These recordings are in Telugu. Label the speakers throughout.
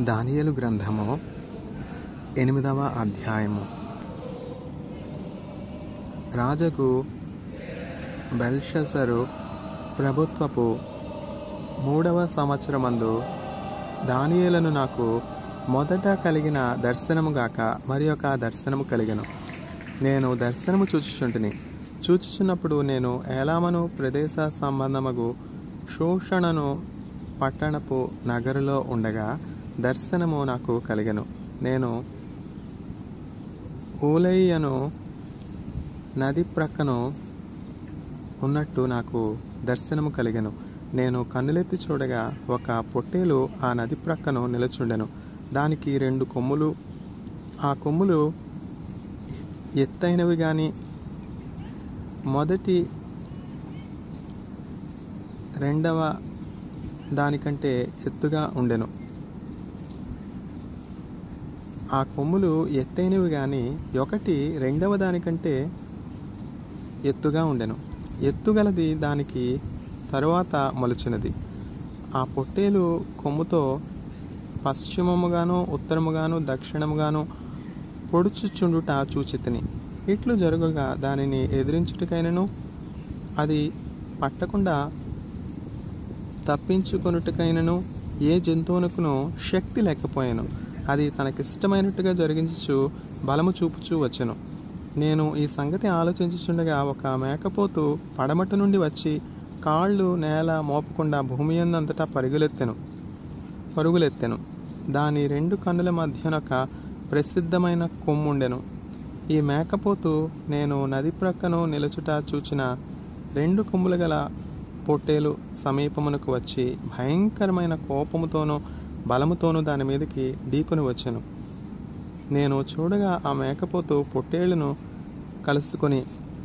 Speaker 1: దానియేలు గ్రంథము ఎనిమిదవ అధ్యాయము రాజుకు బెల్షసరు ప్రభుత్వపు మూడవ సంవత్సరమందు దానియేలను నాకు మొదట కలిగిన దర్శనము గాక మరి ఒక దర్శనము కలిగెను నేను దర్శనము చూచుచుంటిని చూచుచున్నప్పుడు నేను ఏలామను ప్రదేశ సంబంధమగు శోషణను పట్టణపు నగరులో ఉండగా దర్శనము నాకు కలిగెను నేను ఊలయ్యను నది ప్రక్కను ఉన్నట్టు నాకు దర్శనము కలిగెను నేను కన్నులెత్తి చూడగా ఒక పొట్టేలు ఆ నది ప్రక్కను నిలచుండెను దానికి రెండు కొమ్ములు ఆ కొమ్ములు ఎత్తైనవి కానీ మొదటి రెండవ దానికంటే ఎత్తుగా ఉండెను ఆ కొమ్ములు ఎత్తైనవి కానీ ఒకటి రెండవ దానికంటే ఎత్తుగా ఉండెను ఎత్తుగలది దానికి తరువాత మొలిచినది ఆ పొట్టేలు కొమ్ముతో పశ్చిమముగాను ఉత్తరముగాను దక్షిణముగాను పొడుచుచుండుట చూచితిని ఇట్లు జరుగుగా దానిని ఎదిరించుటకైనను అది పట్టకుండా తప్పించుకొనుటకైనను ఏ జంతువునకును శక్తి లేకపోయాను అది తనకిష్టమైనట్టుగా జరిగించు బలము చూపుచూ వచ్చెను నేను ఈ సంగతి ఆలోచించుచుండగా ఒక మేకపోతు పడమట నుండి వచ్చి కాళ్ళు నేల మోపకుండా భూమి అంతటా పరుగులెత్తెను పరుగులెత్తెను దాని రెండు కన్నుల మధ్యనొక ప్రసిద్ధమైన కొమ్ముండెను ఈ మేకపోతు నేను నది ప్రక్కను నిలుచుట చూచిన రెండు కొమ్ములు గల పొట్టేలు సమీపమునకు వచ్చి భయంకరమైన కోపముతోనూ బలముతోనూ దాని మీదకి ఢీకొని వచ్చాను నేను చూడగా ఆ మేకపోతు పొట్టేళ్లను కలుసుకొని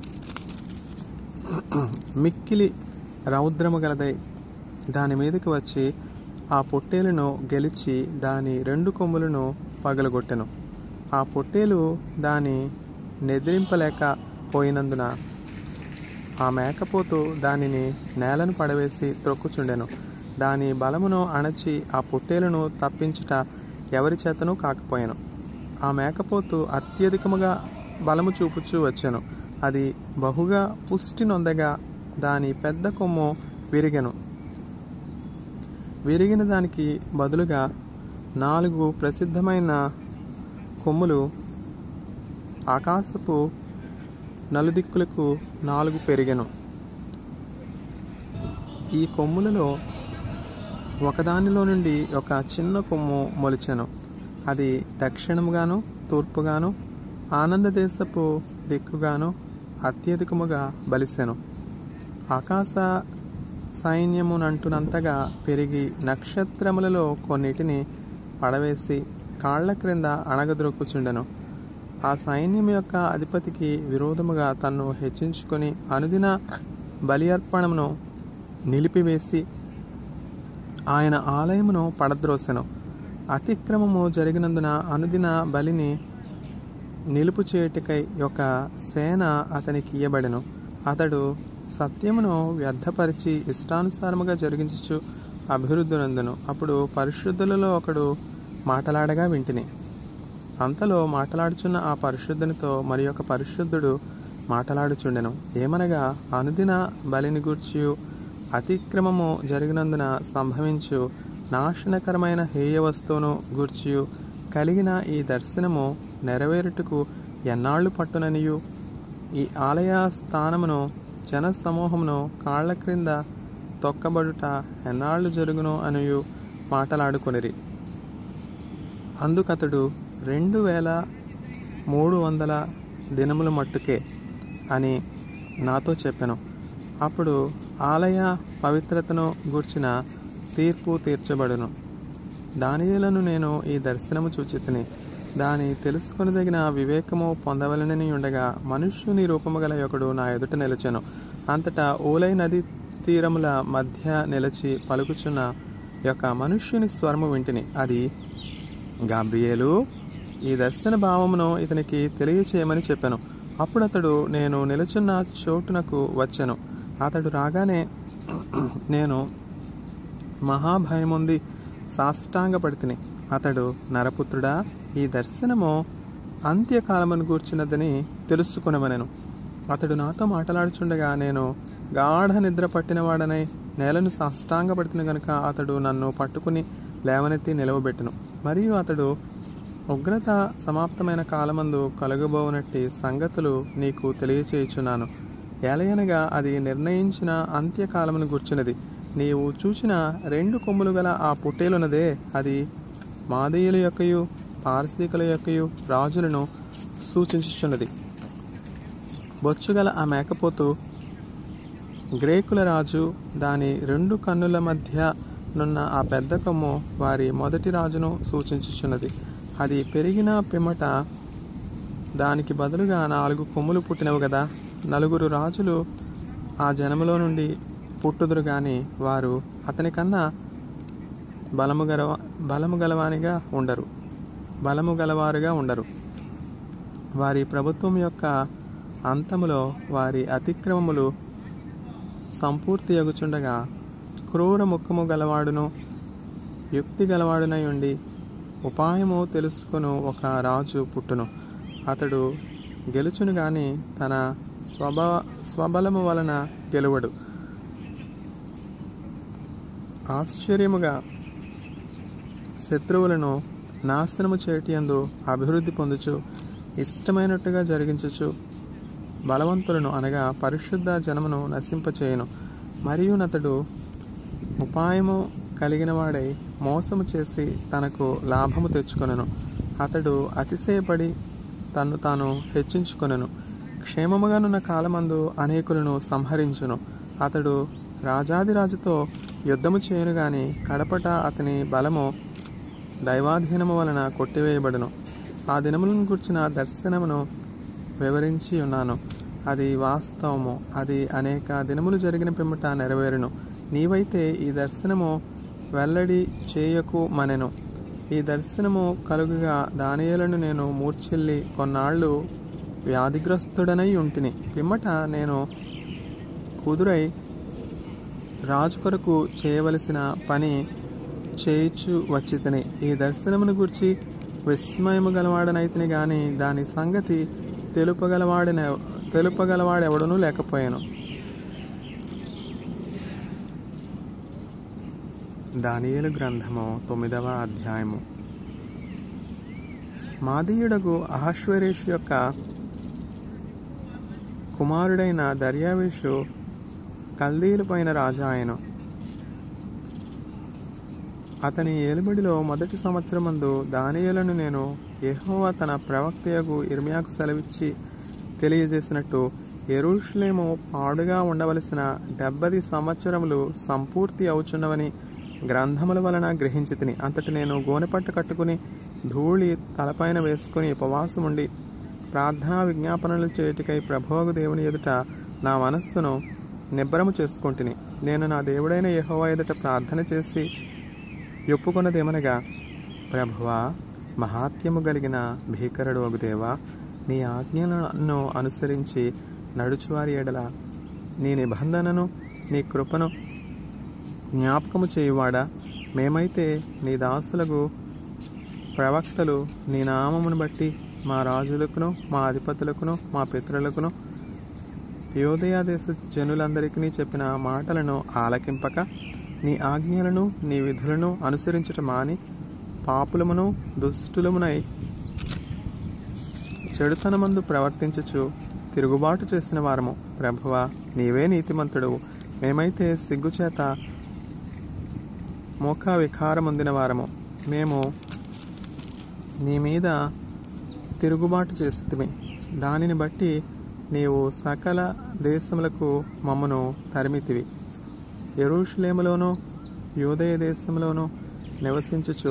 Speaker 1: మిక్కిలి రౌద్రము గలదై దాని మీదకి వచ్చి ఆ పొట్టేలును గెలిచి దాని రెండు కొమ్ములను పగలగొట్టెను ఆ పొట్టేలు దాని నెదిరింపలేక పోయినందున ఆ మేకపోతు దానిని నేలను పడవేసి త్రొక్కుచుండెను దాని బలమును అణచి ఆ పొట్టేలును తప్పించుట ఎవరి చేతను కాకపోయాను ఆ మేకపోతు అత్యధికముగా బలము చూపుచూ వచ్చెను అది బహుగా పుష్టి నొందగా దాని పెద్ద కొమ్ము విరిగెను విరిగిన దానికి బదులుగా నాలుగు ప్రసిద్ధమైన కొమ్ములు ఆకాశపు నలుదిక్కులకు నాలుగు పెరిగెను ఈ కొమ్ములలో ఒకదానిలో నుండి ఒక చిన్న కొమ్ము మొలిచెను అది దక్షిణముగాను తూర్పుగాను ఆనందదేశపు దిక్కుగాను అత్యధికముగా బలిసెను ఆకాశ సైన్యమునంటునంతగా పెరిగి నక్షత్రములలో కొన్నిటిని పడవేసి కాళ్ల క్రింద అణగద్రొక్కుచుండెను ఆ సైన్యం యొక్క అధిపతికి విరోధముగా తన్ను హెచ్చించుకొని అనుదిన బలి అర్పణమును నిలిపివేసి ఆయన ఆలయమును పడద్రోసెను అతిక్రమము జరిగినందున అనుదిన బలిని నిలుపు చేయుటకై ఒక సేన అతనికి ఇయ్యబడెను అతడు సత్యమును వ్యర్థపరిచి ఇష్టానుసారముగా జరిగించు అభివృద్ధి నందును అప్పుడు పరిశుద్ధులలో ఒకడు మాటలాడగా వింటిని అంతలో మాట్లాడుచున్న ఆ పరిశుద్ధునితో మరి ఒక పరిశుద్ధుడు మాట్లాడుచుండెను ఏమనగా అనుదిన బలిని గూర్చియు అతిక్రమము జరిగినందున సంభవించు నాశనకరమైన హేయ వస్తువును గూర్చియు కలిగిన ఈ దర్శనము నెరవేరుటకు ఎన్నాళ్ళు పట్టుననియు ఈ ఆలయ స్థానమును జన సమూహమును కాళ్ల క్రింద తొక్కబడుట ఎన్నాళ్ళు జరుగును అనియు మాటలాడుకొనిరి అందుకతడు రెండు వేల మూడు వందల దినముల మట్టుకే అని నాతో చెప్పాను అప్పుడు ఆలయ పవిత్రతను గూర్చిన తీర్పు తీర్చబడును దానిలను నేను ఈ దర్శనము చూచితిని దాని తెలుసుకొనదగిన వివేకము పొందవలనని ఉండగా మనుష్యుని రూపము గల ఒకడు నా ఎదుట నిలిచెను అంతటా ఓలై నది తీరముల మధ్య నిలిచి పలుకుచున్న యొక్క మనుష్యుని స్వరము వింటిని అది గాబ్రియేలు ఈ దర్శన భావమును ఇతనికి తెలియచేయమని చెప్పాను అప్పుడు అతడు నేను నిలుచున్న చోటునకు వచ్చాను అతడు రాగానే నేను మహాభయముంది సాష్టాంగపడితిని అతడు నరపుత్రుడా ఈ దర్శనము అంత్యకాలమును గూర్చినదని తెలుసుకునవనెను అతడు నాతో మాట్లాడుచుండగా నేను గాఢ నిద్ర పట్టినవాడనై నేలను సాష్టాంగపడుతున్న గనుక అతడు నన్ను పట్టుకుని లేవనెత్తి నిలవబెట్టును మరియు అతడు ఉగ్రత సమాప్తమైన కాలమందు కలుగబోనట్టి సంగతులు నీకు తెలియచేయుచున్నాను ఏలయనగా అది నిర్ణయించిన అంత్యకాలమును గుర్చినది నీవు చూచిన రెండు కొమ్ములు గల ఆ పుట్టేలున్నదే అది మాదీయుల యొక్కయు పారసీకుల యొక్కయు రాజులను సూచించుచున్నది బొచ్చుగల ఆ మేకపోతు గ్రేకుల రాజు దాని రెండు కన్నుల మధ్య నున్న ఆ పెద్ద కొమ్ము వారి మొదటి రాజును సూచించుచున్నది అది పెరిగిన పిమ్మట దానికి బదులుగా నాలుగు కొమ్ములు పుట్టినవు కదా నలుగురు రాజులు ఆ జనములో నుండి పుట్టుదురు గాని వారు అతని కన్నా బలము గలవ బలము గలవానిగా ఉండరు బలము గలవారుగా ఉండరు వారి ప్రభుత్వం యొక్క అంతములో వారి అతిక్రమములు సంపూర్తి అగుచుండగా క్రూర ముఖము గలవాడును యుక్తి గలవాడునై ఉండి ఉపాయము తెలుసుకును ఒక రాజు పుట్టును అతడు గెలుచును గాని తన స్వభ స్వబలము వలన గెలువడు ఆశ్చర్యముగా శత్రువులను నాశనము చేయటియందు అభివృద్ధి పొందుచు ఇష్టమైనట్టుగా జరిగించుచు బలవంతులను అనగా పరిశుద్ధ జనమును నశింపచేయును మరియు నతడు ఉపాయము కలిగిన వాడై మోసము చేసి తనకు లాభము తెచ్చుకొనెను అతడు అతిశయపడి తన్ను తాను హెచ్చించుకొనెను క్షేమముగానున్న కాలమందు అనేకులను సంహరించును అతడు రాజాదిరాజుతో యుద్ధము చేయను గాని కడపట అతని బలము దైవాధీనము వలన కొట్టివేయబడును ఆ దినములను గుర్చిన దర్శనమును వివరించి ఉన్నాను అది వాస్తవము అది అనేక దినములు జరిగిన పిమ్మట నెరవేరును నీవైతే ఈ దర్శనము వెల్లడి చేయకు మనెను ఈ దర్శనము కలుగుగా దానియేలను నేను మూర్ఛిల్లి కొన్నాళ్ళు వ్యాధిగ్రస్తుడనై ఉంటిని పిమ్మట నేను కుదురై రాజు కొరకు చేయవలసిన పని చేయిచు వచ్చితిని ఈ దర్శనమును గురించి విస్మయము గలవాడనైతిని గాని దాని సంగతి తెలుపగలవాడిన తెలుపగలవాడెవడనూ లేకపోయాను దానియేలు గ్రంథము తొమ్మిదవ అధ్యాయము మాదీయుడగు అహశ్వరేషు యొక్క కుమారుడైన దర్యావేషు కల్దీలపైన రాజా ఆయను అతని ఏలుబడిలో మొదటి సంవత్సరమందు దానియేలను నేను యెహోవా తన ప్రవక్తయగు ఇర్మియాకు సెలవిచ్చి తెలియజేసినట్టు ఎరుషులేము పాడుగా ఉండవలసిన డెబ్బది సంవత్సరములు సంపూర్తి అవుచున్నవని గ్రంథముల వలన గ్రహించి తిని అంతటి నేను గోనెపట్ట కట్టుకుని ధూళి తలపైన వేసుకుని ఉపవాసముండి ప్రార్థనా విజ్ఞాపనలు చేయుటకై ప్రభువగు దేవుని ఎదుట నా మనస్సును నిబ్బరము చేసుకుంటుని నేను నా దేవుడైన యెహోవా ఎదుట ప్రార్థన చేసి ఒప్పుకొన్నదేమనగా ప్రభువా మహాత్యము కలిగిన భీకరుడు ఒక దేవా నీ ఆజ్ఞలను అనుసరించి నడుచువారి ఎడల నీ నిబంధనను నీ కృపను జ్ఞాపకము చేయువాడా మేమైతే నీ దాసులకు ప్రవక్తలు నీ నామమును బట్టి మా రాజులకును మా అధిపతులకును మా పితరులకును యోదయ దేశ జనులందరికీ చెప్పిన మాటలను ఆలకింపక నీ ఆజ్ఞలను నీ విధులను అనుసరించుట మాని పాపులమును దుష్టులమునై చెడుతనమందు ప్రవర్తించుచు తిరుగుబాటు చేసిన వారము ప్రభువా నీవే నీతిమంతుడువు మేమైతే సిగ్గుచేత మోకా వికారముందిన వారము మేము నీ మీద తిరుగుబాటు చేసితిమి దానిని బట్టి నీవు సకల దేశములకు మమ్మను తరిమితివి ఎరుషులేములోను యోదయ దేశంలోను నివసించుచు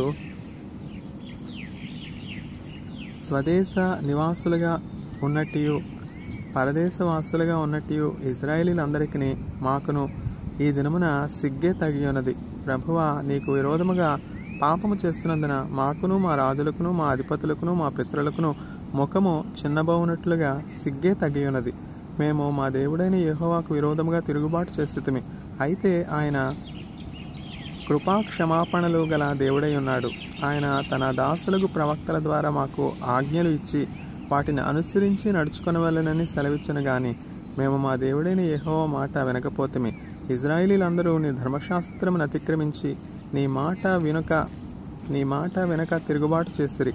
Speaker 1: స్వదేశ నివాసులుగా ఉన్నట్టు పరదేశవాసులుగా ఉన్నట్టు ఇజ్రాయేలీలందరికీ మాకును ఈ దినమున సిగ్గే తగి ఉన్నది ప్రభువా నీకు విరోధముగా పాపము చేస్తున్నందున మాకును మా రాజులకును మా అధిపతులకును మా పితరులకును ముఖము చిన్నబోవునట్లుగా సిగ్గే తగి ఉన్నది మేము మా దేవుడైన యెహోవాకు విరోధముగా తిరుగుబాటు చేస్తుమి అయితే ఆయన కృపా క్షమాపణలు గల దేవుడై ఉన్నాడు ఆయన తన దాసులకు ప్రవక్తల ద్వారా మాకు ఆజ్ఞలు ఇచ్చి వాటిని అనుసరించి నడుచుకొనవలెనని సెలవిచ్చను గాని మేము మా దేవుడైన యెహోవా మాట వినకపోతేమి ఇజ్రాయిలీలందరూ నీ ధర్మశాస్త్రమును అతిక్రమించి నీ మాట వినుక నీ మాట వెనక తిరుగుబాటు చేసిరి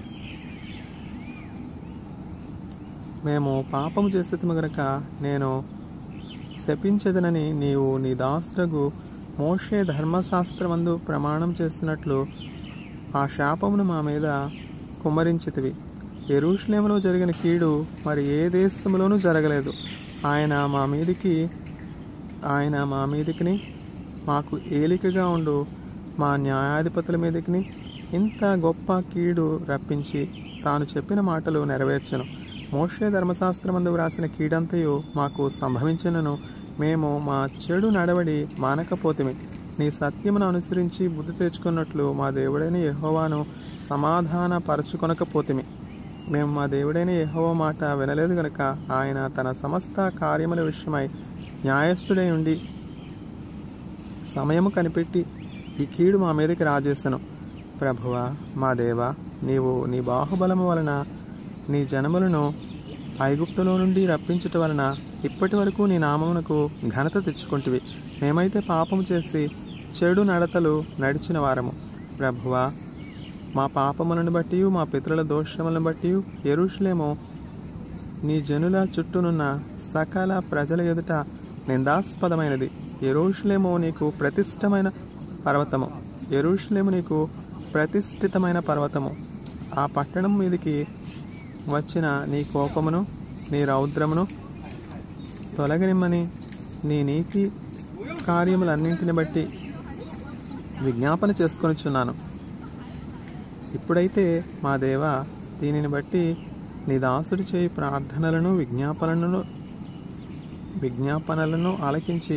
Speaker 1: మేము పాపము చేసేది గనక నేను శపించదనని నీవు నీ దాసుడగు మోషే ధర్మశాస్త్రమందు ప్రమాణం చేసినట్లు ఆ శాపమును మా మీద కుమ్మరించితివి ఎరుషులేములో జరిగిన కీడు మరి ఏ దేశంలోనూ జరగలేదు ఆయన మా మీదికి ఆయన మా మీదికిని మాకు ఏలికగా ఉండు మా న్యాయాధిపతుల మీదకిని ఇంత గొప్ప కీడు రప్పించి తాను చెప్పిన మాటలు నెరవేర్చను మోషే ధర్మశాస్త్రమందు వ్రాసిన కీడంతయు మాకు సంభవించినను మేము మా చెడు నడవడి మానకపోతిమి నీ సత్యమును అనుసరించి బుద్ధి తెచ్చుకున్నట్లు మా దేవుడైన యెహోవాను సమాధాన పరచుకొనకపోతిమి మేము మా దేవుడైన యెహోవా మాట వినలేదు గనుక ఆయన తన సమస్త కార్యముల విషయమై న్యాయస్థుడై ఉండి సమయము కనిపెట్టి ఈ కీడు మా మీదకి రాజేసను ప్రభువా మా దేవా నీవు నీ బాహుబలము వలన నీ జనములను ఐగుప్తులో నుండి రప్పించుట వలన ఇప్పటి వరకు నీ నామమునకు ఘనత తెచ్చుకుంటివి మేమైతే పాపము చేసి చెడు నడతలు నడిచిన వారము ప్రభువా మా పాపములను బట్టి మా పితరుల దోషములను బట్టి ఎరుషులేమో నీ జనుల చుట్టూనున్న సకల ప్రజల ఎదుట నిందాస్పదమైనది ఎరుషులేమో నీకు ప్రతిష్టమైన పర్వతము ఎరుషులేము నీకు ప్రతిష్ఠితమైన పర్వతము ఆ పట్టణం మీదికి వచ్చిన నీ కోపమును నీ రౌద్రమును తొలగనిమ్మని నీ నీతి కార్యములన్నింటిని బట్టి విజ్ఞాపన చేసుకొనిచున్నాను ఇప్పుడైతే మా దేవ దీనిని బట్టి నీ దాసుడి చేయి ప్రార్థనలను విజ్ఞాపనలను విజ్ఞాపనలను ఆలకించి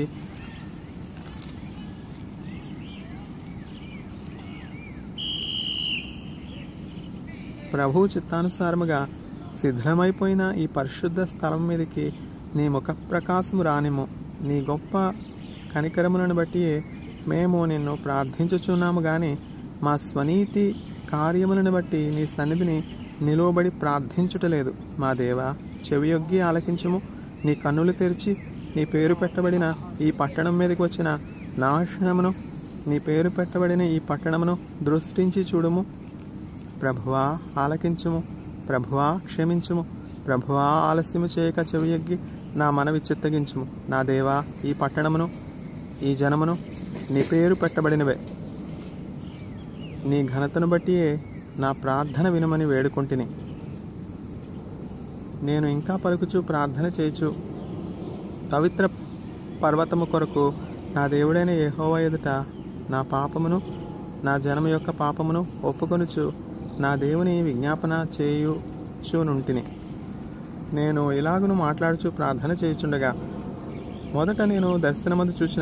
Speaker 1: ప్రభు చిత్తానుసారముగా శిథిలమైపోయిన ఈ పరిశుద్ధ స్థలం మీదకి నీ ముఖ ప్రకాశము రానిము నీ గొప్ప కనికరములను బట్టి మేము నిన్ను ప్రార్థించుచున్నాము కానీ మా స్వనీతి కార్యములను బట్టి నీ సన్నిధిని నిలువబడి ప్రార్థించుటలేదు మా దేవ చెవియొగ్గి ఆలకించుము నీ కన్నులు తెరిచి నీ పేరు పెట్టబడిన ఈ పట్టణం మీదకి వచ్చిన నాశనమును నీ పేరు పెట్టబడిన ఈ పట్టణమును దృష్టించి చూడుము ప్రభువా ఆలకించుము ప్రభువా క్షమించుము ప్రభువా ఆలస్యము చేయక చెవియగ్గి నా మనవి చిత్తగించుము నా దేవా ఈ పట్టణమును ఈ జనమును నీ పేరు పెట్టబడినవే నీ ఘనతను బట్టియే నా ప్రార్థన వినమని వేడుకొంటిని నేను ఇంకా పలుకుచు ప్రార్థన చేయుచు పవిత్ర పర్వతము కొరకు నా దేవుడైన యెహోవా ఎదుట నా పాపమును నా జనము యొక్క పాపమును ఒప్పుకొనుచు నా దేవుని విజ్ఞాపన చేయుచునుంటిని నేను ఇలాగును మాట్లాడుచు ప్రార్థన చేయుచుండగా మొదట నేను దర్శనమందు చూసిన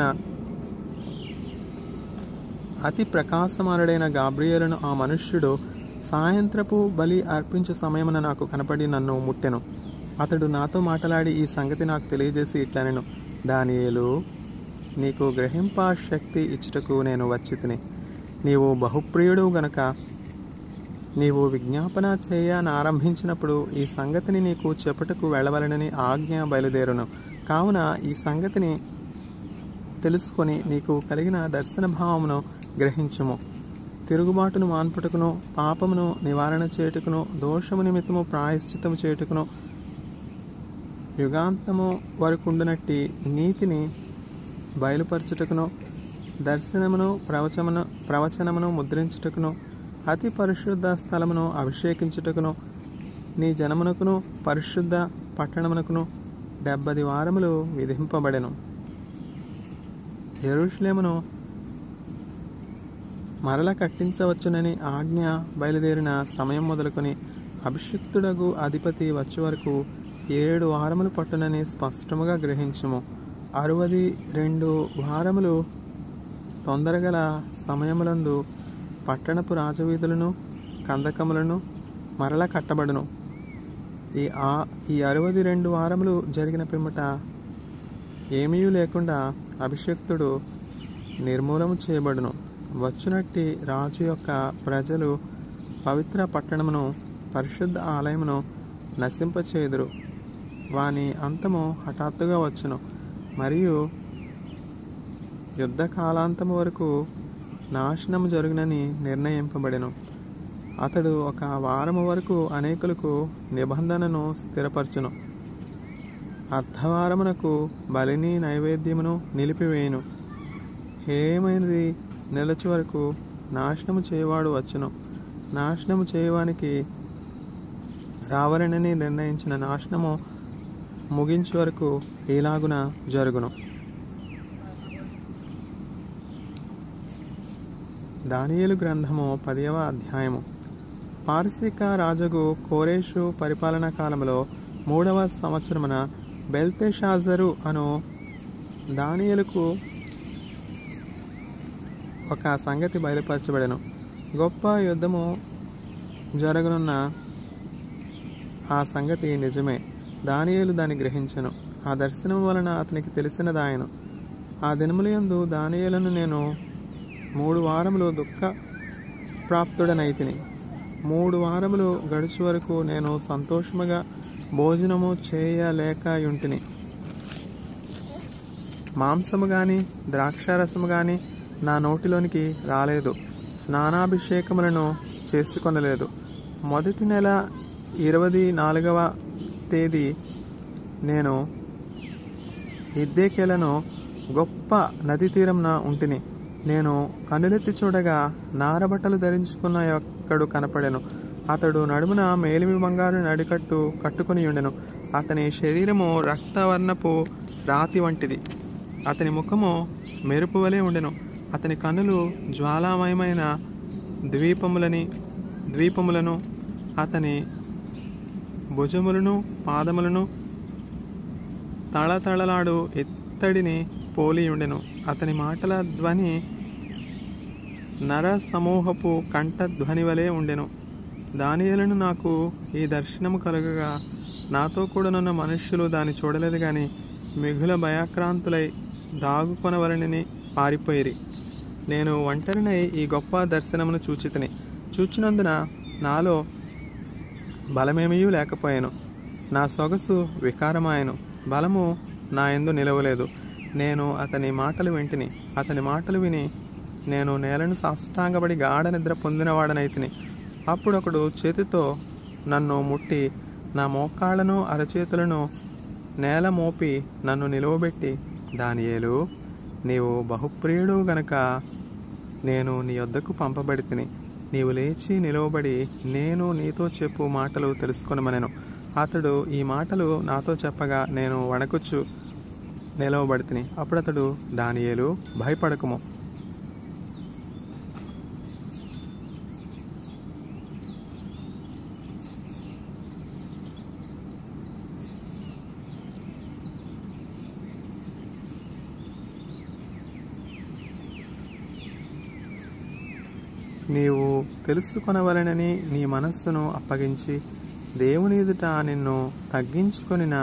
Speaker 1: అతి ప్రకాశమానుడైన గాబ్రియేలును ఆ మనుష్యుడు సాయంత్రపు బలి అర్పించే సమయమున నాకు కనపడి నన్ను ముట్టెను అతడు నాతో మాట్లాడి ఈ సంగతి నాకు తెలియజేసి ఇట్లనెను దానియేలు నీకు గ్రహింప శక్తి ఇచ్చుటకు నేను వచ్చి తిని నీవు బహుప్రియుడు గనక నీవు విజ్ఞాపన చేయనారంభించినప్పుడు ఈ సంగతిని నీకు చెప్పుటకు వెళ్ళవలనని ఆజ్ఞ బయలుదేరును కావున ఈ సంగతిని తెలుసుకొని నీకు కలిగిన దర్శన భావమును గ్రహించుము తిరుగుబాటును మాన్పుటకును పాపమును నివారణ చేయుటకును దోషము నిమిత్తము ప్రాయశ్చిత్తము చేయుటకును యుగాంతము వరకుండునట్టి నీతిని బయలుపరచుటకును దర్శనమును ప్రవచమును ప్రవచనమును ముద్రించుటకును అతి పరిశుద్ధ స్థలమును అభిషేకించుటకును నీ జనమునకును పరిశుద్ధ పట్టణమునకును డెబ్బది వారములు విధింపబడెను ఎరుషులేమును మరల కట్టించవచ్చునని ఆజ్ఞ బయలుదేరిన సమయం మొదలుకొని అభిషిక్తుడగు అధిపతి వచ్చే వరకు ఏడు వారములు పట్టునని స్పష్టముగా గ్రహించుము అరవది రెండు వారములు తొందరగల సమయములందు పట్టణపు రాజవీధులను కందకములను మరల కట్టబడును ఈ ఆ ఈ అరవది రెండు వారములు జరిగిన పిమ్మట ఏమీ లేకుండా అభిషక్తుడు నిర్మూలము చేయబడును వచ్చునట్టి రాజు యొక్క ప్రజలు పవిత్ర పట్టణమును పరిశుద్ధ ఆలయమును నశింపచేయుదురు వాని అంతము హఠాత్తుగా వచ్చును మరియు యుద్ధ కాలాంతము వరకు నాశనము జరుగునని నిర్ణయింపబడెను అతడు ఒక వారము వరకు అనేకులకు నిబంధనను స్థిరపరచును అర్ధవారమునకు బలిని నైవేద్యమును నిలిపివేయును ఏమైనది నిలచి వరకు నాశనము చేయవాడు వచ్చును నాశనము చేయవానికి రావాలనని నిర్ణయించిన నాశనము ముగించే వరకు ఇలాగున జరుగును దానియేలు గ్రంథము పదవ అధ్యాయము పారసీక రాజుగు కోరేషు పరిపాలనా కాలంలో మూడవ సంవత్సరమున బెల్తెషాజరు అను దానియేలుకు ఒక సంగతి బయలుపరచబడెను గొప్ప యుద్ధము జరగనున్న ఆ సంగతి నిజమే దానియేలు దాన్ని గ్రహించెను ఆ దర్శనం వలన అతనికి తెలిసినదాయను ఆ దినములందు దానియేలను నేను మూడు వారములు దుఃఖ ప్రాప్తుడనైతిని మూడు వారములు గడుచు వరకు నేను సంతోషముగా భోజనము చేయలేకయుంటిని మాంసము కానీ ద్రాక్షారసము కానీ నా నోటిలోనికి రాలేదు స్నానాభిషేకములను చేసుకొనలేదు మొదటి నెల ఇరవై నాలుగవ తేదీ నేను ఇద్దేకెలను గొప్ప నది తీరంన ఉంటిని నేను కనులెత్తి చూడగా నారబట్టలు ధరించుకున్న ఒక్కడు కనపడెను అతడు నడుమున మేలిమి బంగారు నడికట్టు కట్టుకుని ఉండెను అతని శరీరము రక్తవర్ణపు రాతి వంటిది అతని ముఖము మెరుపు వలె ఉండెను అతని కన్నులు జ్వాలామయమైన ద్వీపములని ద్వీపములను అతని భుజములను పాదములను తళతళలాడు ఎత్తడిని పోలి ఉండెను అతని మాటల ధ్వని నర సమూహపు కంఠ ధ్వని వలె ఉండెను దానియేలను నాకు ఈ దర్శనము కలగగా నాతో కూడానున్న మనుష్యులు దాన్ని చూడలేదు గాని మిగుల భయాక్రాంతులై దాగుకొనవలనని పారిపోయిరి నేను ఒంటరినై ఈ గొప్ప దర్శనమును చూచితిని చూచినందున నాలో బలమేమీ లేకపోయాను నా సొగసు వికారమాయను బలము నా ఎందు నిలవలేదు నేను అతని మాటలు వింటిని అతని మాటలు విని నేను నేలను సాష్టాంగపడి గాఢ నిద్ర పొందినవాడనైతిని అప్పుడు ఒకడు చేతితో నన్ను ముట్టి నా మోకాళ్ళను అరచేతులను నేల మోపి నన్ను నిలువబెట్టి దానియేలు నీవు బహుప్రియుడు గనక నేను నీ వద్దకు పంపబడి తిని నీవు లేచి నిలవబడి నేను నీతో చెప్పు మాటలు తెలుసుకొనమనెను అతడు ఈ మాటలు నాతో చెప్పగా నేను వణకుచ్చు నిలవబడితిని అప్పుడు అతడు దానియేలు భయపడకము నీవు తెలుసుకొనవలనని నీ మనస్సును అప్పగించి దేవుని ఎదుట నిన్ను తగ్గించుకొనిన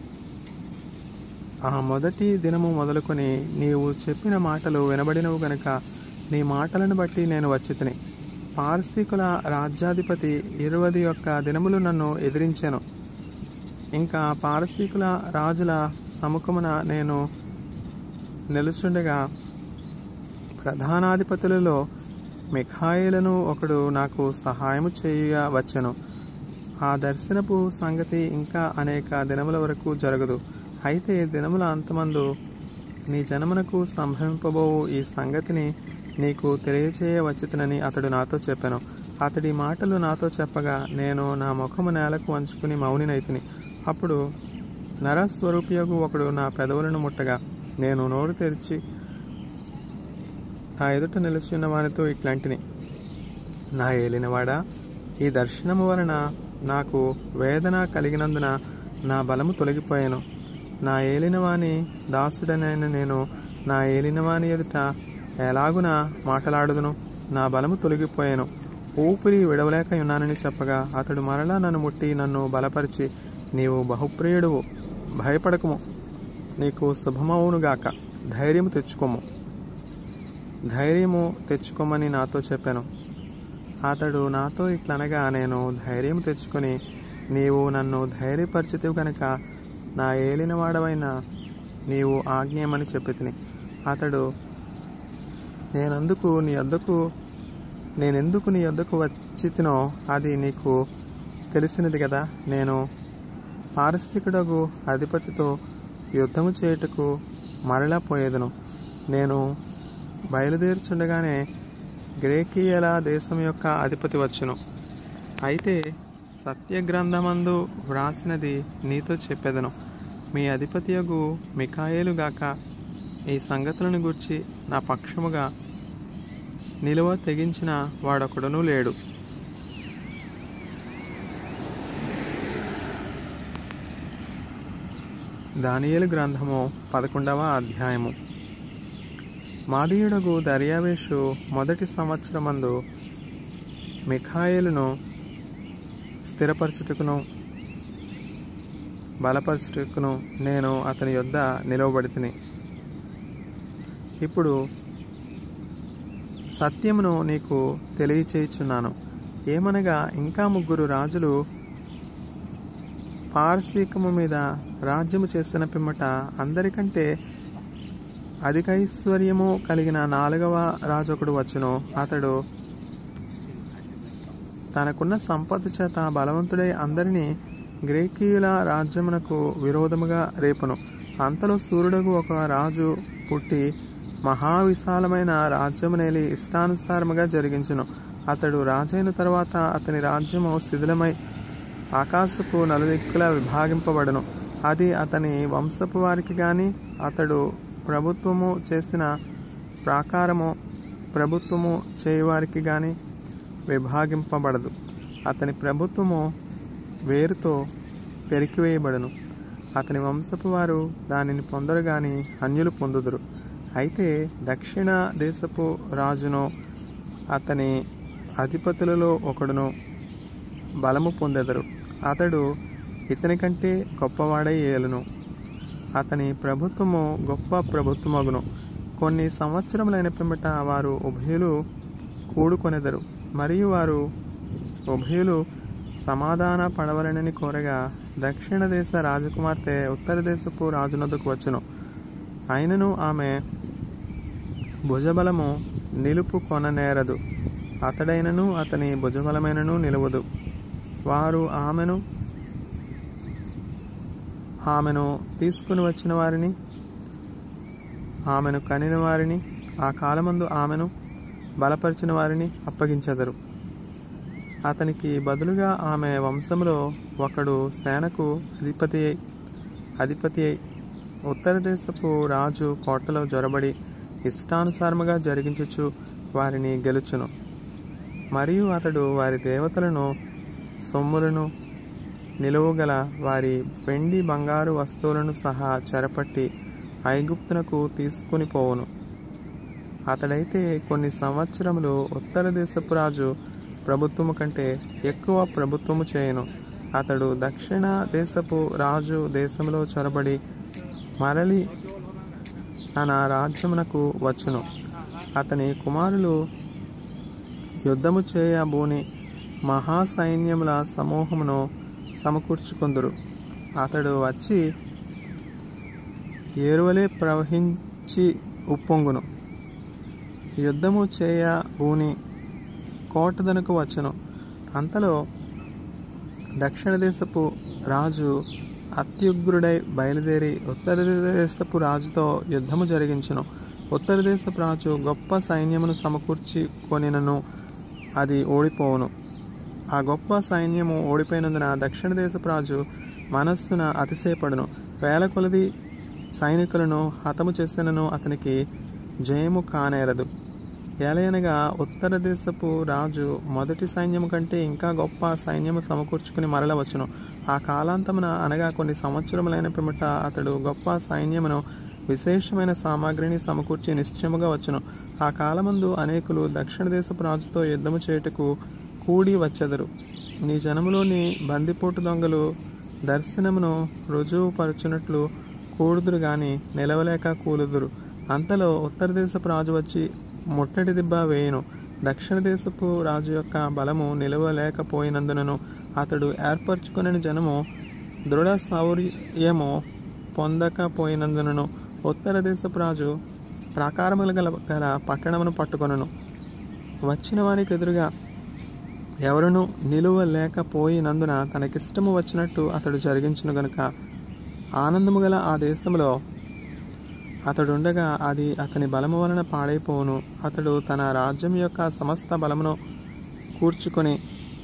Speaker 1: ఆ మొదటి దినము మొదలుకొని నీవు చెప్పిన మాటలు వినబడినవు గనుక నీ మాటలను బట్టి నేను వచ్చితిని పార్సీకుల రాజ్యాధిపతి ఇరవది యొక్క దినములు నన్ను ఎదిరించాను ఇంకా పారసీకుల రాజుల సముఖమున నేను నిలుచుండగా ప్రధానాధిపతులలో మిఖాయిలను ఒకడు నాకు సహాయము చేయ వచ్చెను ఆ దర్శనపు సంగతి ఇంకా అనేక దినముల వరకు జరగదు అయితే దినముల అంతమందు నీ జనమునకు సంభవింపబోవు ఈ సంగతిని నీకు తెలియచేయవచ్చునని అతడు నాతో చెప్పాను అతడి మాటలు నాతో చెప్పగా నేను నా ముఖము నేలకు వంచుకుని మౌనినైతిని అప్పుడు నరస్వరూపియగు ఒకడు నా పెదవులను ముట్టగా నేను నోరు తెరిచి నా ఎదుట నిలిచిన వానితో ఇట్లాంటిని నా ఏలినవాడా ఈ దర్శనము వలన నాకు వేదన కలిగినందున నా బలము తొలగిపోయాను నా ఏలినవాని దాసుడనైన నేను నా ఏలినవాని ఎదుట ఎలాగున మాటలాడుదును నా బలము తొలగిపోయాను ఊపిరి విడవలేక ఉన్నానని చెప్పగా అతడు మరలా నన్ను ముట్టి నన్ను బలపరిచి నీవు బహుప్రియుడువు భయపడకము నీకు శుభమవునుగాక ధైర్యము తెచ్చుకోము ధైర్యము తెచ్చుకోమని నాతో చెప్పాను అతడు నాతో ఇట్లనగా నేను ధైర్యం తెచ్చుకొని నీవు నన్ను ధైర్యపరిచితివి కనుక నా ఏలినవాడవైన నీవు ఆజ్ఞేయమని చెప్పి తిని అతడు నేనందుకు నీ వద్దకు నేనెందుకు నీ వద్దకు వచ్చి తినో అది నీకు తెలిసినది కదా నేను పారిస్థితికుడగు అధిపతితో యుద్ధము చేయుటకు మరలా పోయేదను నేను బయలుదేరుచుండగానే గ్రేకీయల దేశం యొక్క అధిపతి వచ్చును అయితే సత్యగ్రంథమందు వ్రాసినది నీతో చెప్పెదను మీ అధిపతియగు మికాయేలు గాక ఈ సంగతులను గూర్చి నా పక్షముగా నిలువ తెగించిన వాడొకడునూ లేడు దానియేలు గ్రంథము పదకొండవ అధ్యాయము మాదీయుడగు దర్యావేషు మొదటి సంవత్సరమందు మిఖాయేలును స్థిరపరచుటకును బలపరచుటకును నేను అతని యొద్ద నిలవబడితిని ఇప్పుడు సత్యమును నీకు తెలియచేయుచున్నాను ఏమనగా ఇంకా ముగ్గురు రాజులు పారసీకము మీద రాజ్యము చేసిన పిమ్మట అందరికంటే అధికైశ్వర్యము కలిగిన నాలుగవ రాజొకడు వచ్చును అతడు తనకున్న సంపద చేత బలవంతుడై అందరినీ గ్రేకీయుల రాజ్యమునకు విరోధముగా రేపును అంతలో సూర్యుడకు ఒక రాజు పుట్టి మహావిశాలమైన రాజ్యమునేలి ఇష్టానుసారముగా జరిగించును అతడు రాజైన తర్వాత అతని రాజ్యము శిథిలమై ఆకాశపు నలుదిక్కులా విభాగింపబడను అది అతని వంశపు వారికి కానీ అతడు ప్రభుత్వము చేసిన ప్రాకారము ప్రభుత్వము చేయువారికి కానీ విభాగింపబడదు అతని ప్రభుత్వము వేరుతో పెరికివేయబడును అతని వంశపు వారు దానిని పొందరు గాని అన్యులు పొందుదురు అయితే దక్షిణ దేశపు రాజును అతని అధిపతులలో ఒకడును బలము పొందెదరు అతడు ఇతని కంటే గొప్పవాడై ఏలును అతని ప్రభుత్వము గొప్ప ప్రభుత్వమగును కొన్ని సంవత్సరములైన పిమ్మట వారు ఉభయులు కూడుకొనెదరు మరియు వారు ఉభయులు సమాధాన పడవలనని కోరగా దక్షిణ దేశ రాజకుమార్తె ఉత్తర దేశపు రాజునొద్దకు వచ్చును అయినను ఆమె భుజబలము నిలుపు కొననేరదు అతడైనను అతని భుజబలమైనను నిలువదు వారు ఆమెను ఆమెను తీసుకుని వచ్చిన వారిని ఆమెను కనిన వారిని ఆ కాలమందు ఆమెను బలపరిచిన వారిని అప్పగించెదరు అతనికి బదులుగా ఆమె వంశంలో ఒకడు సేనకు అధిపతి అయి అధిపతి అయి ఉత్తర దేశపు రాజు కోటలో జొరబడి ఇష్టానుసారముగా జరిగించుచు వారిని గెలుచును మరియు అతడు వారి దేవతలను సొమ్ములను నిలువగల వారి వెండి బంగారు వస్తువులను సహా చెరపట్టి ఐగుప్తునకు తీసుకుని పోవును అతడైతే కొన్ని సంవత్సరములు ఉత్తర దేశపు రాజు ప్రభుత్వము కంటే ఎక్కువ ప్రభుత్వము చేయను అతడు దక్షిణ దేశపు రాజు దేశంలో చొరబడి మరలి తన రాజ్యమునకు వచ్చును అతని కుమారులు యుద్ధము చేయబూని మహాసైన్యముల సమూహమును సమకూర్చుకుందురు అతడు వచ్చి ఏరువలే ప్రవహించి ఉప్పొంగును యుద్ధము చేయ భూని కోటదనకు వచ్చును అంతలో దక్షిణ దేశపు రాజు అత్యుగ్రుడై బయలుదేరి ఉత్తర దేశపు రాజుతో యుద్ధము జరిగించును ఉత్తర దేశపు రాజు గొప్ప సైన్యమును సమకూర్చి కొనినను అది ఓడిపోవును ఆ గొప్ప సైన్యము ఓడిపోయినందున దక్షిణ దేశపు రాజు మనస్సున అతిశయపడును వేల కొలది సైనికులను హతము చేసినను అతనికి జయము కానేరదు ఏలయనగా ఉత్తర దేశపు రాజు మొదటి సైన్యము కంటే ఇంకా గొప్ప సైన్యము సమకూర్చుకుని మరలవచ్చును ఆ కాలాంతమున అనగా కొన్ని సంవత్సరములైన పిమ్మట అతడు గొప్ప సైన్యమును విశేషమైన సామాగ్రిని సమకూర్చి నిశ్చయముగా వచ్చును ఆ కాలమందు అనేకులు దక్షిణ దేశపు రాజుతో యుద్ధము చేయుటకు కూడి వచ్చెదరు నీ జనములోని బందిపోటు దొంగలు దర్శనమును రుజువుపరచునట్లు కూడుదురు గాని నిలవలేక కూలుదురు అంతలో ఉత్తర దేశపు రాజు వచ్చి ముట్టడి దిబ్బ వేయును దక్షిణ దేశపు రాజు యొక్క బలము నిలవలేకపోయినందునను అతడు ఏర్పరచుకుని జనము దృఢ శౌర్యము పొందకపోయినందునను ఉత్తర దేశపు రాజు ప్రాకారములు గల గల పట్టణమును పట్టుకొనను వచ్చిన వానికి ఎదురుగా ఎవరును నిలువ లేకపోయినందున తనకిష్టము వచ్చినట్టు అతడు జరిగించును గనుక ఆనందము గల ఆ దేశంలో అతడుండగా అది అతని బలము వలన పాడైపోవును అతడు తన రాజ్యం యొక్క సమస్త బలమును కూర్చుకొని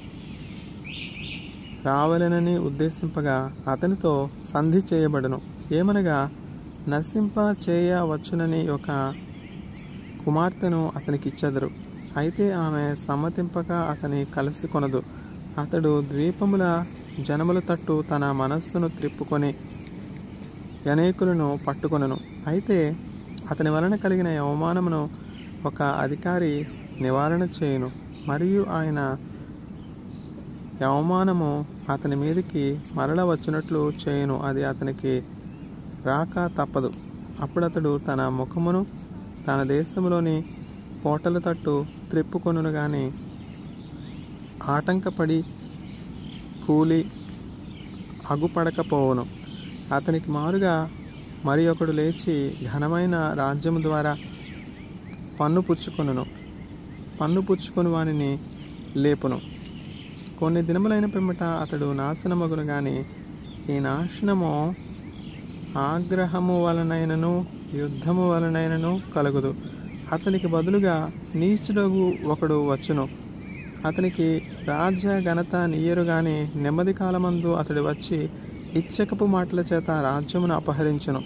Speaker 1: రావాలనని ఉద్దేశింపగా అతనితో సంధి చేయబడును ఏమనగా నశింప చేయవచ్చునని ఒక కుమార్తెను అతనికి ఇచ్చెదరు అయితే ఆమె సమ్మతింపక అతని కలిసి కొనదు అతడు ద్వీపముల జనముల తట్టు తన మనస్సును త్రిప్పుకొని అనేకులను పట్టుకొనను అయితే అతని వలన కలిగిన అవమానమును ఒక అధికారి నివారణ చేయును మరియు ఆయన అవమానము అతని మీదకి మరల వచ్చినట్లు చేయును అది అతనికి రాక తప్పదు అప్పుడు అతడు తన ముఖమును తన దేశంలోని కోటల తట్టు త్రిప్పుకొనును గాని ఆటంకపడి కూలి అగుపడకపోవును అతనికి మారుగా మరి ఒకడు లేచి ఘనమైన రాజ్యము ద్వారా పన్ను పుచ్చుకొనును పన్ను పుచ్చుకొని వానిని లేపును కొన్ని దినములైన పిమ్మట అతడు నాశనమగును గాని ఈ నాశనము ఆగ్రహము వలనైనను యుద్ధము వలనైనను కలుగుదు అతనికి బదులుగా నీచుడగు ఒకడు వచ్చును అతనికి రాజ్య ఘనత నీయరు గాని నెమ్మది కాలమందు అతడు వచ్చి ఇచ్చకపు మాటల చేత రాజ్యమును అపహరించును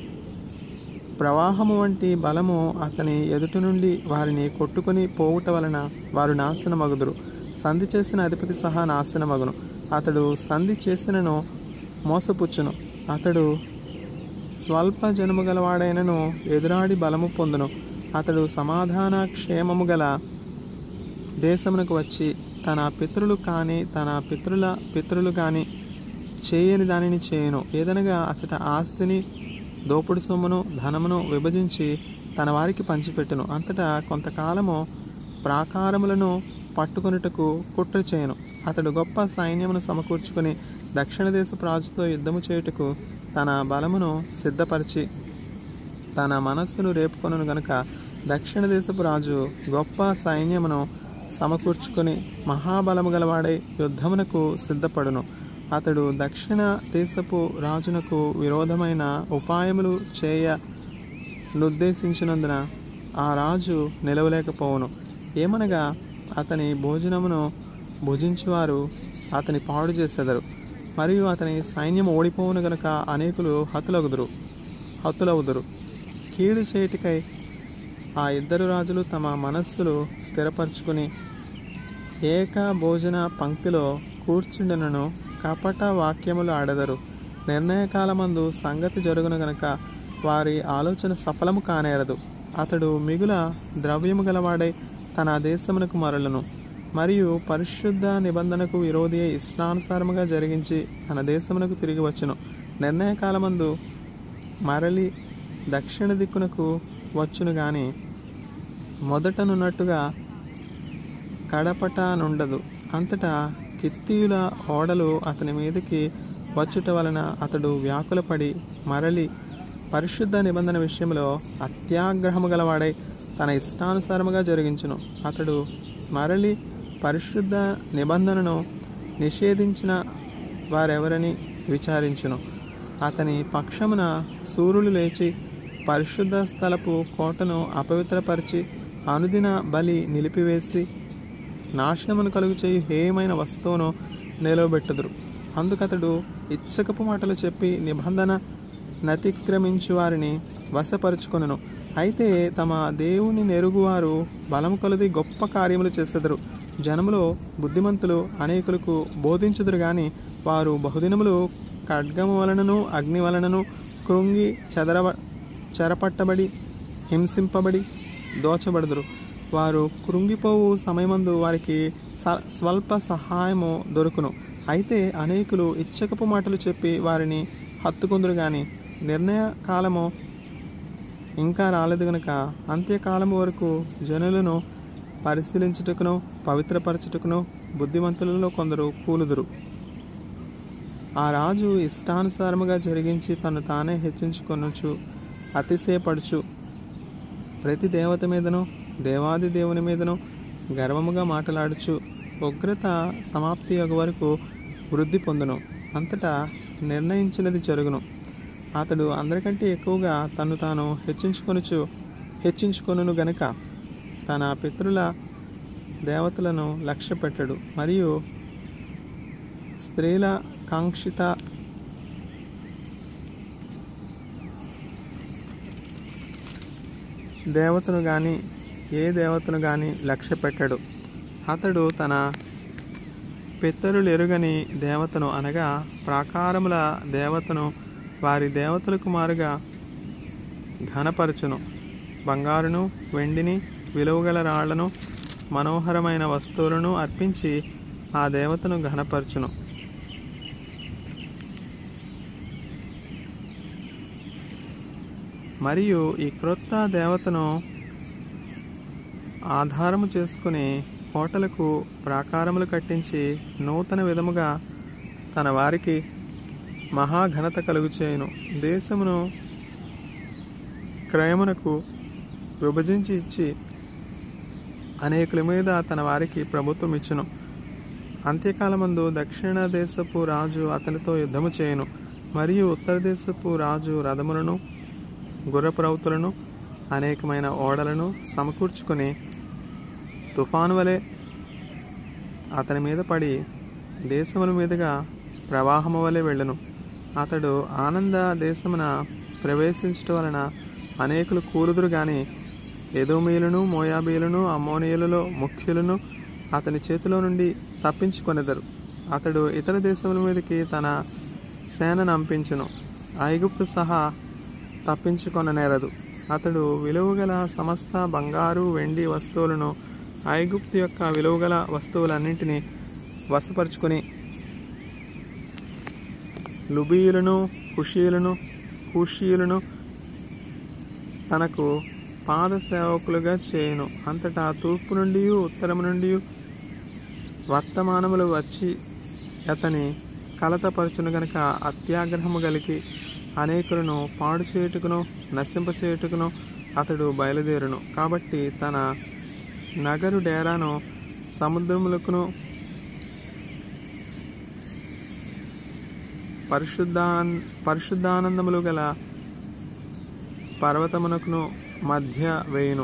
Speaker 1: ప్రవాహము వంటి బలము అతని ఎదుటి నుండి వారిని కొట్టుకొని పోవుట వలన వారు నాశనమగుదురు సంధి చేసిన అధిపతి సహా నాశనమగును అతడు సంధి చేసినను మోసపుచ్చును అతడు స్వల్ప జనము గలవాడైనను ఎదురాడి బలము పొందును అతడు సమాధాన క్షేమము గల దేశమునకు వచ్చి తన పితరులు కానీ తన పితరుల పితరులు కానీ చేయని దానిని చేయను ఏదనగా అచట ఆస్తిని దోపుడు సొమ్మును ధనమును విభజించి తన వారికి పంచిపెట్టును అంతటా కొంతకాలము ప్రాకారములను పట్టుకొనుటకు కుట్ర చేయను అతడు గొప్ప సైన్యమును సమకూర్చుకొని దక్షిణ దేశపు రాజుతో యుద్ధము చేయుటకు తన బలమును సిద్ధపరిచి తన మనస్సును రేపుకొనును గనుక దక్షిణ దేశపు రాజు గొప్ప సైన్యమును సమకూర్చుకొని మహాబలము గలవాడై యుద్ధమునకు సిద్ధపడును అతడు దక్షిణ దేశపు రాజునకు విరోధమైన ఉపాయములు చేయ నుద్దేశించినందున ఆ రాజు నిలవలేకపోవును ఏమనగా అతని భోజనమును భుజించువారు అతని పాడు చేసెదరు మరియు అతని సైన్యం ఓడిపోవును గనుక అనేకులు హతులగుదురు హతులవుదురు కీడు చేటికై ఆ ఇద్దరు రాజులు తమ మనస్సులు స్థిరపరచుకుని ఏక భోజన పంక్తిలో కూర్చుండెనను కపట వాక్యములు ఆడెదరు నిర్ణయకాలమందు సంగతి జరుగును గనక వారి ఆలోచన సఫలము కానేరదు అతడు మిగుల ద్రవ్యము గలవాడై తన దేశమునకు మరలను మరియు పరిశుద్ధ నిబంధనకు విరోధి అయి ఇష్టానుసారముగా జరిగించి తన దేశమునకు తిరిగి వచ్చును నిర్ణయకాలమందు మరలి దక్షిణ దిక్కునకు వచ్చును గాని మొదటనున్నట్టుగా కడపట నుండదు అంతటా కిత్తీయుల ఓడలు అతని మీదకి వచ్చుట వలన అతడు వ్యాకులపడి మరలి పరిశుద్ధ నిబంధన విషయంలో అత్యాగ్రహము గలవాడై తన ఇష్టానుసారముగా జరిగించును అతడు మరలి పరిశుద్ధ నిబంధనను నిషేధించిన వారెవరని విచారించును అతని పక్షమున సూర్యులు లేచి పరిశుద్ధ స్థలపు కోటను అపవిత్రపరిచి అనుదిన బలి నిలిపివేసి నాశనమును కలుగు చేయి హేయమైన వస్తువును నిలవబెట్టుదురు అందుకతడు ఇచ్చకపు మాటలు చెప్పి నిబంధన నతిక్రమించు వారిని వశపరుచుకొనును అయితే తమ దేవుని నెరుగువారు బలము కొలది గొప్ప కార్యములు చేసెదరు జనములో బుద్ధిమంతులు అనేకులకు బోధించుదురు గాని వారు బహుదినములు ఖడ్గము వలనను అగ్ని వలనను కృంగి చెదరవ చెరపట్టబడి హింసింపబడి దోచబడుదురు వారు కృంగిపోవు సమయమందు వారికి స- స్వల్ప సహాయము దొరుకును అయితే అనేకులు ఇచ్చకపు మాటలు చెప్పి వారిని హత్తుకుందురు గాని నిర్ణయ కాలము ఇంకా రాలేదు గనుక అంత్యకాలం వరకు జనులను పరిశీలించుటకును పవిత్రపరచుటకును బుద్ధిమంతులలో కొందరు కూలుదురు ఆ రాజు ఇష్టానుసారముగా జరిగించి తను తానే హెచ్చించుకొనుచు అతిశయపడుచు ప్రతి దేవత మీదను దేవాది దేవుని మీదను గర్వముగా మాట్లాడుచు ఉగ్రత సమాప్తి యొక్క వరకు వృద్ధి పొందును అంతటా నిర్ణయించినది జరుగును అతడు అందరికంటే ఎక్కువగా తను తాను హెచ్చించుకొనుచు హెచ్చించుకొనును గనుక తన పితరుల దేవతలను లక్ష్య పెట్టడు మరియు స్త్రీల కాంక్షిత దేవతను కానీ ఏ దేవతను కానీ లక్ష్య పెట్టడు అతడు తన పితరులు ఎరుగని దేవతను అనగా ప్రాకారముల దేవతను వారి దేవతలకు మారుగా ఘనపరచును బంగారును వెండిని విలువగల రాళ్లను మనోహరమైన వస్తువులను అర్పించి ఆ దేవతను ఘనపరచును మరియు ఈ క్రొత్త దేవతను ఆధారము చేసుకుని కోటలకు ప్రాకారములు కట్టించి నూతన విధముగా తన వారికి మహాఘనత కలుగు చేయును దేశమును క్రయమునకు విభజించి ఇచ్చి అనేకుల మీద తన వారికి ప్రభుత్వం ఇచ్చును అంత్యకాలమందు దక్షిణ దేశపు రాజు అతనితో యుద్ధము చేయును మరియు ఉత్తర దేశపు రాజు రథములను గుర్రపురౌతులను అనేకమైన ఓడలను సమకూర్చుకొని తుఫాను వలె అతని మీద పడి దేశముల మీదుగా ప్రవాహము వలె వెళ్ళను అతడు ఆనంద దేశమున ప్రవేశించటం వలన అనేకులు కూలుదురు గాని ఎదోమీయులను మోయాబీయులను అమ్మోనియులలో ముఖ్యులను అతని చేతిలో నుండి తప్పించుకొనెదరు అతడు ఇతర దేశముల మీదకి తన సేనను అంపించును ఐగుప్తు సహా తప్పించుకొననేరదు అతడు విలువగల సమస్త బంగారు వెండి వస్తువులను ఐగుప్తు యొక్క విలువగల వస్తువులన్నింటినీ వశపరుచుకొని లుబీయులను కుషీయులను కుషీయులను తనకు పాద సేవకులుగా చేయును అంతటా తూర్పు నుండి ఉత్తరము నుండి వర్తమానములు వచ్చి అతని కలతపరచును గనక అత్యాగ్రహము కలిగి అనేకులను పాడు చేయుటకును నశింప చేయుటకును అతడు బయలుదేరును కాబట్టి తన నగరు డేరాను సముద్రములకును పరిశుద్ధాన్ పరిశుద్ధానందములు గల పర్వతమునకును మధ్య వేయును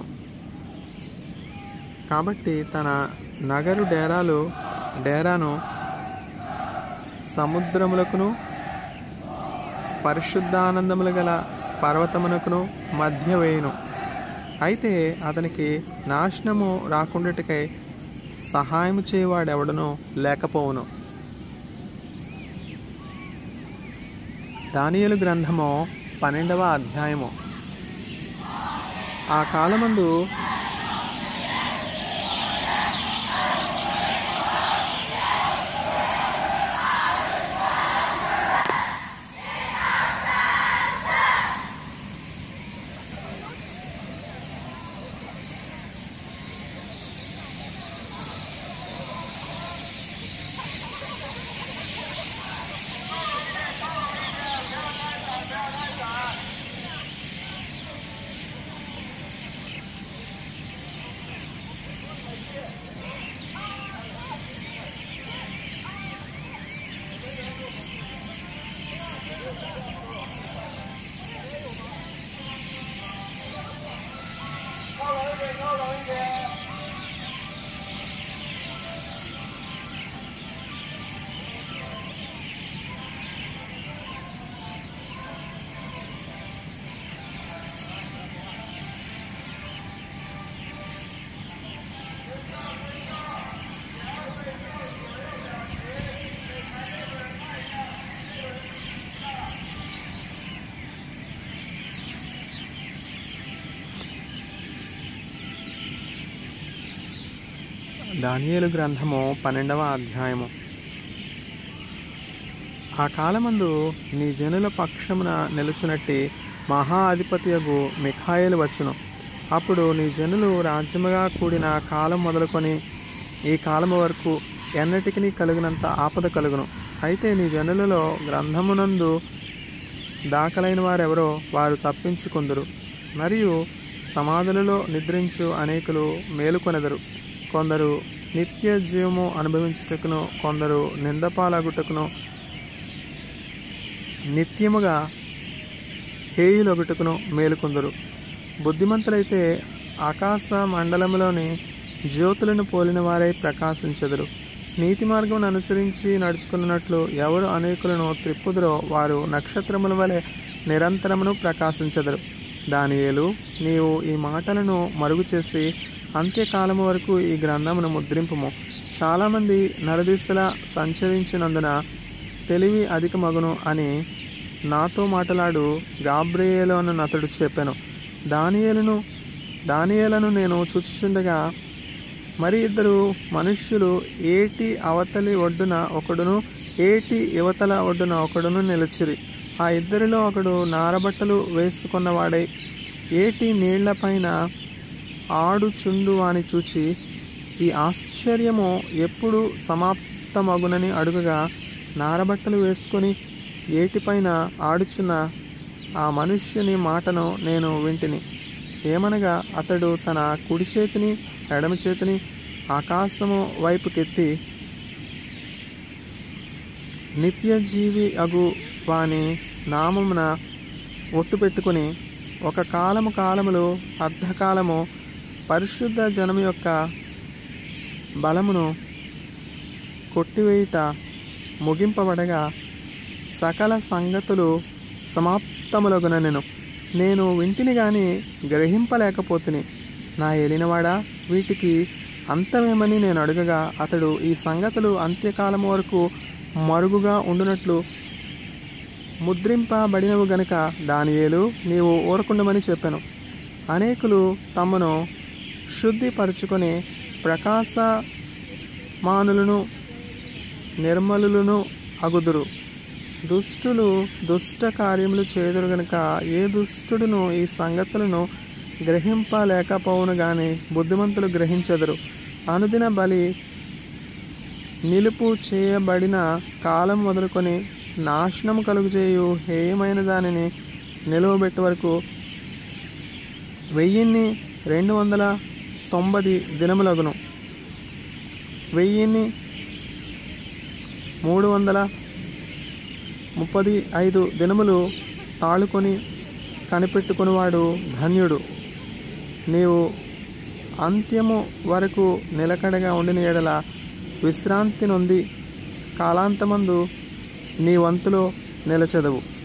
Speaker 1: కాబట్టి తన నగరు డేరాలు డేరాను సముద్రములకును పరిశుద్ధానందములు గల పర్వతమునకును మధ్య వేయును అయితే అతనికి నాశనము రాకుండాటికై సహాయం చేయవాడెవడనో లేకపోవును దానియలు గ్రంథము పన్నెండవ అధ్యాయము ఆ కాలమందు దానియేలు గ్రంథము పన్నెండవ అధ్యాయము ఆ కాలమందు నీ జనుల పక్షమున నిలుచునట్టి మహా అధిపతియగు మిఖాయిలు వచ్చును అప్పుడు నీ జనులు రాజ్యముగా కూడిన కాలం మొదలుకొని ఈ కాలము వరకు ఎన్నటికి కలిగినంత ఆపద కలుగును అయితే నీ జనులలో గ్రంథమునందు దాఖలైన వారెవరో వారు తప్పించుకొందురు మరియు సమాధులలో నిద్రించు అనేకులు మేలుకొనెదరు కొందరు నిత్య జీవము అనుభవించుటకును కొందరు నిందపాలగుటకును నిత్యముగా హేయులొగటుకును మేలుకొందరు బుద్ధిమంతులైతే ఆకాశ మండలంలోని జ్యోతులను పోలిన వారై ప్రకాశించెదరు నీతి మార్గం అనుసరించి నడుచుకున్నట్లు ఎవరు అనేకులను త్రిప్పుదురో వారు నక్షత్రముల వలె నిరంతరమును ప్రకాశించెదరు దానియేలు నీవు ఈ మాటలను మరుగు చేసి అంత్యకాలము వరకు ఈ గ్రంథమును ముద్రింపుము చాలామంది నరదిశలా సంచరించినందున తెలివి అధికమగును అని నాతో మాట్లాడు గాబ్రియేలు అని అతడు చెప్పాను దానియేలును దానియేలను నేను చూచుచుండగా మరి ఇద్దరు మనుష్యులు ఏటి అవతలి ఒడ్డున ఒకడును ఏటి యువతల ఒడ్డున ఒకడును నిలిచిరి ఆ ఇద్దరిలో ఒకడు నారబట్టలు వేసుకున్నవాడై ఏటి నీళ్లపైన ఆడుచుండు అని చూచి ఈ ఆశ్చర్యము ఎప్పుడు సమాప్తమగునని అడుగగా నారబట్టలు వేసుకొని ఏటిపైన ఆడుచున్న ఆ మనుష్యుని మాటను నేను వింటిని ఏమనగా అతడు తన కుడి చేతిని ఎడమ చేతిని ఆకాశము వైపుకెత్తి నిత్యజీవి అగు వాని నామమున ఒట్టు పెట్టుకుని ఒక కాలము కాలములు అర్ధకాలము పరిశుద్ధ జనము యొక్క బలమును కొట్టివేయుట ముగింపబడగా సకల సంగతులు సమాప్తములగునెను నేను వింటిని గాని గ్రహింపలేకపోతుని నా ఏలినవాడా వీటికి అంతమేమని నేను అడగగా అతడు ఈ సంగతులు అంత్యకాలం వరకు మరుగుగా ఉండునట్లు ముద్రింపబడినవు గనుక దానియేలు నీవు ఊరకుండమని చెప్పాను అనేకులు తమను శుద్ధిపరుచుకొని ప్రకాశమానులను నిర్మలులను అగుదురు దుష్టులు దుష్ట కార్యములు చేదురు గనుక ఏ దుష్టుడును ఈ సంగతులను గ్రహింపలేకపోవును గాని బుద్ధిమంతులు గ్రహించెదరు అనుదిన బలి నిలుపు చేయబడిన కాలం మొదలుకొని నాశనం కలుగుచేయు హేయమైన దానిని నిలువబెట్టే వరకు వెయ్యిన్ని రెండు వందల తొంభై దినములగును వెయ్యిన్ని మూడు వందల ముప్పది ఐదు దినములు తాళుకొని కనిపెట్టుకునివాడు ధన్యుడు నీవు అంత్యము వరకు నిలకడగా ఉండిన ఎడల విశ్రాంతి నొంది కాలాంతమందు నీ వంతులో నిలచెదవు